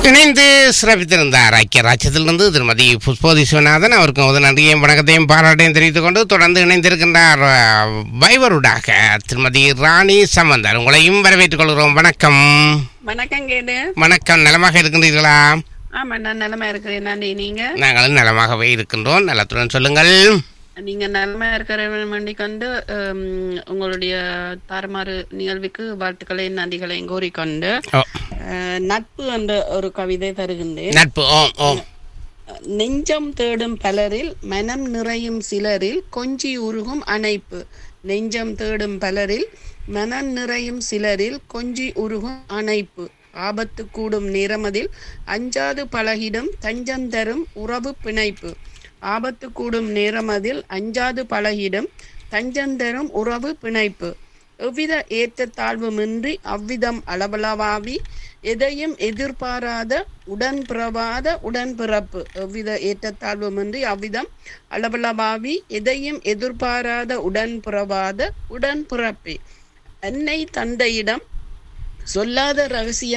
இணைந்து சிறப்பித்திருந்தார் ஐக்கிய ராஜ்யத்திலிருந்து திருமதி புஷ்போதி சிவநாதன் அவருக்கு ஒரு நன்றியையும் வணக்கத்தையும் பாராட்டையும் தெரிவித்துக் கொண்டு தொடர்ந்து இணைந்திருக்கின்றார் அஹ், வைவருடாக திருமதி ராணி சம்பந்தர் உங்களையும் வரவேற்றுக் கொள்கிறோம் வணக்கம் வணக்கம் கேடு வணக்கம் நலமாக இருக்கின்றீர்களா ஆமா நான் நலமா இருக்கிறேன் நன்றி நீங்க நாங்களும் நலமாகவே இருக்கின்றோம் நலத்துடன் சொல்லுங்கள் நீங்க நலமா இருக்கிற வேண்டி கொண்டு ஹம், உங்களுடைய தாறுமாறு நிகழ்வுக்கு வாழ்த்துக்களை நன்றிகளையும் கூறிக்கொண்டு ஓ, அஹ், நட்பு என்ற ஒரு கவிதை தருகின்றேன் நட்பு ஓம் ஓம் நெஞ்சம் தேடும் பலரில் மனம் நிறையும் சிலரில் கொஞ்சி உருகும் அணைப்பு நெஞ்சம் தேடும் பலரில் மனம் நிறையும் சிலரில் கொஞ்சி உருகும் அணைப்பு ஆபத்து கூடும் நேரமதில் அஞ்சாது பழகிடும் தஞ்சம் தரும் உறவு பிணைப்பு ஆபத்து கூடும் நேரமதில் அஞ்சாது பழகிடும் தஞ்சம் தரும் உறவு பிணைப்பு எவ்வித ஏற்றத்தாழ்வுமின்றி அவ்விதம் அளவளவாவி எதையும் எதிர்பாராத உடன்பிறவாத உடன்பிறப்பு எவ்வித ஏற்றத்தாழ்வுமின்றி அவ்விதம் அளவளவாவி எதையும் எதிர்பாராத உடன்பிறவாத உடன்பிறப்பே அன்னை தந்தையிடம் சொல்லாத ரகசியம்